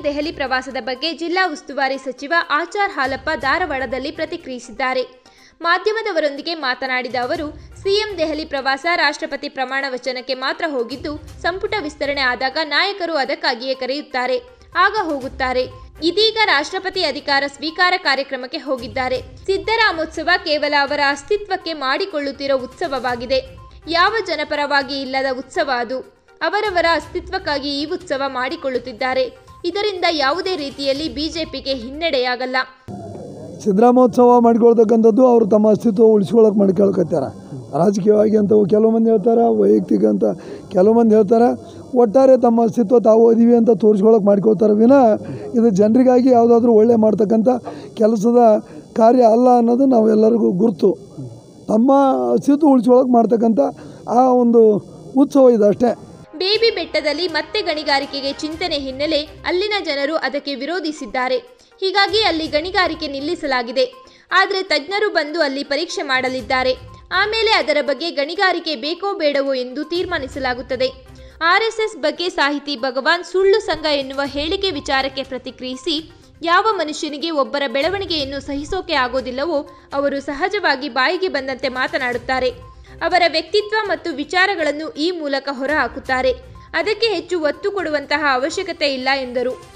ದೆಹಲಿ ಪ್ರವಾಸದ ಬಗ್ಗೆ ಜಿಲ್ಲಾ ಉಸ್ತುವಾರಿ ಸಚಿವ ಆಚಾರ್ ಹಾಲಪ್ಪ ಧಾರವಾಡದಲ್ಲಿ ಪ್ರತಿಕ್ರಿಯಿಸಿದ್ದಾರೆ ಮಾಧ್ಯಮದವರೊಂದಿಗೆ ಮಾತನಾಡಿದ ಅವರು ಸಿಎಂ ದೆಹಲಿ ಪ್ರವಾಸ ರಾಷ್ಟ್ರಪತಿ ಪ್ರಮಾಣ ವಚನಕ್ಕೆ ಮಾತ್ರ ಹೋಗಿದ್ದು ಸಂಪುಟ ವಿಸ್ತರಣೆ ಆದಾಗ ನಾಯಕರು ಅದಕ್ಕಾಗಿಯೇ ಕರೆಯುತ್ತಾರೆ ಆಗ ಹೋಗುತ್ತಾರೆ ಇದೀಗ ರಾಷ್ಟ್ರಪತಿ ಅಧಿಕಾರ ಸ್ವೀಕಾರ ಕಾರ್ಯಕ್ರಮಕ್ಕೆ ಹೋಗಿದ್ದಾರೆ ಸಿದ್ದರಾಮೋತ್ಸವ ಕೇವಲ ಅವರ ಅಸ್ತಿತ್ವಕ್ಕೆ ಮಾಡಿಕೊಳ್ಳುತ್ತಿರೋ ಉತ್ಸವವಾಗಿದೆ ಯಾವ ಜನಪರವಾಗಿ ಇಲ್ಲದ ಉತ್ಸವ ಅದು ಅವರವರ ಅಸ್ತಿತ್ವಕ್ಕಾಗಿ ಈ ಉತ್ಸವ ಮಾಡಿಕೊಳ್ಳುತ್ತಿದ್ದಾರೆ ಇದರಿಂದ ಯಾವುದೇ ರೀತಿಯಲ್ಲಿ ಬಿಜೆಪಿಗೆ ಹಿನ್ನಡೆಯಾಗಲ್ಲ ಸಿದ್ದರಾಮೋತ್ಸವ ಮಾಡ್ಕೊಳ್ತಕ್ಕಂಥದ್ದು ಅವರು ತಮ್ಮ ಅಸ್ತಿತ್ವ ಉಳಿಸ್ಕೊಳಕ್ಕೆ ಮಾಡ್ಕೊಳಕತ್ಯಾರ ರಾಜಕೀಯವಾಗಿ ಅಂತ ಕೆಲವು ಮಂದಿ ಹೇಳ್ತಾರೆ ವೈಯಕ್ತಿಕ ಅಂತ ಕೆಲವು ಮಂದಿ ಹೇಳ್ತಾರೆ ಒಟ್ಟಾರೆ ತಮ್ಮ ಅಸ್ತಿತ್ವ ತಾವು ಅದೀವಿ ಅಂತ ತೋರಿಸ್ಕೊಳಕ್ಕೆ ಮಾಡ್ಕೊಳ್ತಾರೆ ವಿನ ಇದು ಜನರಿಗಾಗಿ ಯಾವುದಾದ್ರೂ ಒಳ್ಳೆ ಮಾಡ್ತಕ್ಕಂಥ ಕೆಲಸದ ಕಾರ್ಯ ಅಲ್ಲ ಅನ್ನೋದು ನಾವೆಲ್ಲರಿಗೂ ಗುರುತು ತಮ್ಮ ಅಸ್ತಿತ್ವ ಉಳಿಸ್ಕೊಳಕ್ಕೆ ಮಾಡ್ತಕ್ಕಂಥ ಆ ಒಂದು ಉತ್ಸವ ಇದು ಅಷ್ಟೇ ಬೇಬಿ ಬೆಟ್ಟದಲ್ಲಿ ಮತ್ತೆ ಗಣಿಗಾರಿಕೆಗೆ ಚಿಂತನೆ ಹಿನ್ನೆಲೆ ಅಲ್ಲಿನ ಜನರು ಅದಕ್ಕೆ ವಿರೋಧಿಸಿದ್ದಾರೆ ಹೀಗಾಗಿ ಅಲ್ಲಿ ಗಣಿಗಾರಿಕೆ ನಿಲ್ಲಿಸಲಾಗಿದೆ ಆದರೆ ತಜ್ಞರು ಬಂದು ಅಲ್ಲಿ ಪರೀಕ್ಷೆ ಮಾಡಲಿದ್ದಾರೆ ಆಮೇಲೆ ಅದರ ಬಗ್ಗೆ ಗಣಿಗಾರಿಕೆ ಬೇಕೋ ಬೇಡವೋ ಎಂದು ತೀರ್ಮಾನಿಸಲಾಗುತ್ತದೆ ಆರ್ಎಸ್ಎಸ್ ಬಗ್ಗೆ ಸಾಹಿತಿ ಭಗವಾನ್ ಸುಳ್ಳು ಸಂಘ ಎನ್ನುವ ಹೇಳಿಕೆ ವಿಚಾರಕ್ಕೆ ಪ್ರತಿಕ್ರಿಯಿಸಿ ಯಾವ ಮನುಷ್ಯನಿಗೆ ಒಬ್ಬರ ಬೆಳವಣಿಗೆಯನ್ನು ಸಹಿಸೋಕೆ ಆಗೋದಿಲ್ಲವೋ ಅವರು ಸಹಜವಾಗಿ ಬಾಯಿಗೆ ಬಂದಂತೆ ಮಾತನಾಡುತ್ತಾರೆ ಅವರ ವ್ಯಕ್ತಿತ್ವ ಮತ್ತು ವಿಚಾರಗಳನ್ನು ಈ ಮೂಲಕ ಹೊರಹಾಕುತ್ತಾರೆ ಅದಕ್ಕೆ ಹೆಚ್ಚು ಒತ್ತು ಕೊಡುವಂತಹ ಅವಶ್ಯಕತೆ ಇಲ್ಲ ಎಂದರು